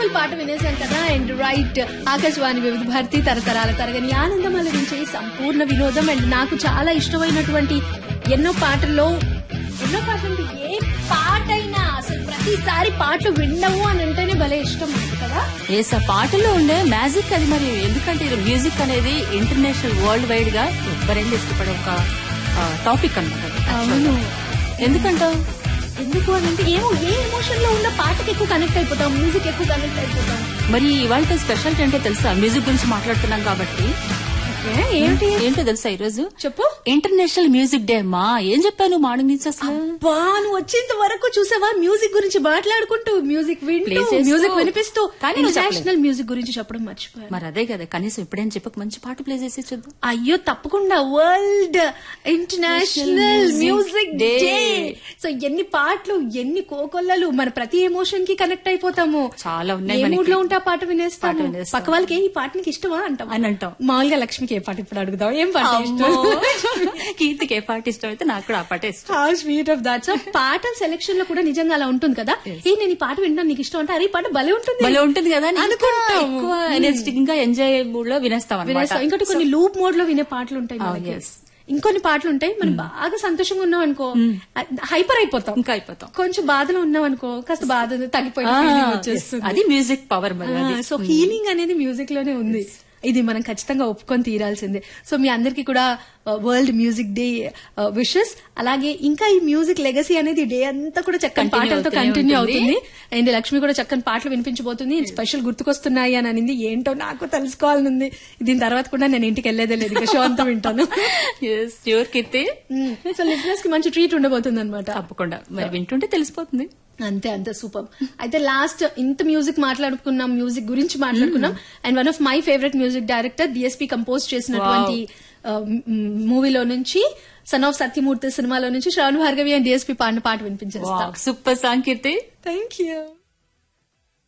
Beautiful పాట వినేసాం కదా and right Akashvani వివిధ భారతి తరతరాల తరగని ఆనందం అలరించే సంపూర్ణ వినోదం అండ్ నాకు చాలా ఇష్టమైనటువంటి ఎన్నో పాటల్లో ఎన్నో పాటలు ఏ పాటైనా అసలు ప్రతిసారి పాటలు వినడము అని అంటేనే భలే ఇష్టం నాకు కదా ఎస్ ఆ పాటల్లో ఉండే మ్యాజిక్ అది మరి ఎందుకంటే ఇది మ్యూజిక్ అనేది ఇంటర్నేషనల్ వరల్డ్ వైడ్ గా ఎవరైనా ఇష్టపడే ఒక టాపిక్ అనమాట అవును ఎందుకంటావు ఎందుకు అని అంటే ఏమో ఏ ఎమోషన్ లో ఉన్న పాటకి ఎక్కువ కనెక్ట్ అయిపోతాం మ్యూజిక్ ఎక్కువ కనెక్ట్ అయిపోతాం మరి ఇవాళ స్పెషాలిటీ అంటే తెలుసా మ్యూజిక్ గురించి మాట్లాడుతున్నాం కాబట్టి ఏ, ఏంటి ఏంటో తెలుసా ఈరోజు చెప్పు ఇంటర్నేషనల్ మ్యూజిక్ డే అమ్మా ఏం చెప్పాను మార్నింగ్ నుంచి అసలు బా నువ్వు వచ్చేంత వరకు చూసావా మ్యూజిక్ గురించి మాట్లాడుకుంటూ మ్యూజిక్ వింటూ Play చేస్తూ. మ్యూజిక్ వినిపిస్తూ కానీ నువ్వు ఇంటర్నేషనల్ మ్యూజిక్ గురించి చెప్పడం మర్చిపోయాను మరి అదే కదా కనీసం ఇప్పుడేం చెప్పక మంచి పాట ప్లే చేసి చూద్దాం అయ్యో తప్పకుండా world international Music music day Day. So ఎన్ని పాటలు ఎన్ని కోకొల్లలు మన ప్రతి ఎమోషన్ కి కనెక్ట్ అయిపోతాము చాలా ఉన్నాయి ఏ మనకి. మూడ్ లో ఉంటే ఆ పాట వినేస్తాము పాట వినేస్తాం. పక్క వాళ్ళకి "ఏ, ఈ పాట నీకు ఇష్టమా అంటాం అని అంటాం. మామూలుగా లక్ష్మికి ఏ పాట ఇప్పుడు అడుగుదాం ఏం పాట ఇష్టం అమ్మో. కీర్తికి ఏ పాట ఇష్టం అయితే నాకు కూడా ఆ పాట ఇష్టం how sweet of that so పాట సెలెక్షన్ లో కూడా నిజంగా అలా ఉంటుంది కదా ఏ నేను ఈ పాట వింటాను నీకు ఇష్టం అంటే అరే ఈ పాట భలే ఉంటుంది భలే ఉంటుంది కదా అని ఇంకా అనుకుంటాము. ఎక్కువ ఎనర్జెటిక్ గా ఎంజాయ్ మూడ్ లో వినేస్తాం వినేస్తాం అనమాట ఇంకోటి కొన్ని లూప్ మోడ్ లో వినే పాటలు ఉంటాయి Oh, మనకి. yes. ఇంకొన్ని పాటలు ఉంటాయి మనం బాగా సంతోషంగా ఉన్నాం అనుకో హైపర్ అయిపోతాం ఇంకా అయిపోతాం కొంచెం బాధలో ఉన్నాం అనుకో కాస్త బాధ తగ్గిపోయిన ఆ, feeling yes. వచ్చేస్తుంది అది మ్యూజిక్ పవర్ మరి అది. సో హీలింగ్ అనేది మ్యూజిక్ లోనే ఉంది ఇది మనం ఖచ్చితంగా ఒప్పుకొని తీరాల్సిందే సో మీ అందరికీ కూడా వరల్డ్ మ్యూజిక్ డే విషెస్ అలాగే ఇంకా ఈ మ్యూజిక్ లెగసీ అనేది డే అంతా కూడా చక్కని Continue పాటలతో అవుతూనే కంటిన్యూ ఉంటుంది. అవుతుంది అండ్ లక్ష్మి కూడా చక్కని పాటలు వినిపించబోతుంది స్పెషల్ గుర్తుకొస్తున్నాయి అని అనింది ఏంటో నాకు తెలుసుకోవాలనుంది దీని తర్వాత కూడా నేను ఇంటికి వెళ్లేదే లేదు ఇక షో అంతా వింటాను Yes, sure కీర్తి సో లిజినెస్ కి మంచి ట్రీట్ ఉండబోతుంది అనమాట తప్పకుండా మరి వింటుంటే తెలిసిపోతుంది అంతే అంతే సూపర్ అయితే లాస్ట్ ఇంత మ్యూజిక్ మాట్లాడుకున్నాం మ్యూజిక్ గురించి మాట్లాడుకున్నాం and one of my favourite music director DSP compose చేసినటువంటి మూవీలో నుంచి సన్ ఆఫ్ సత్యమూర్తి సినిమాలో నుంచి శ్రవణ్ భార్గవి అండ్ డిఎస్పి పాడిన పాట వినిపించేస్తా super song Keerthi thank you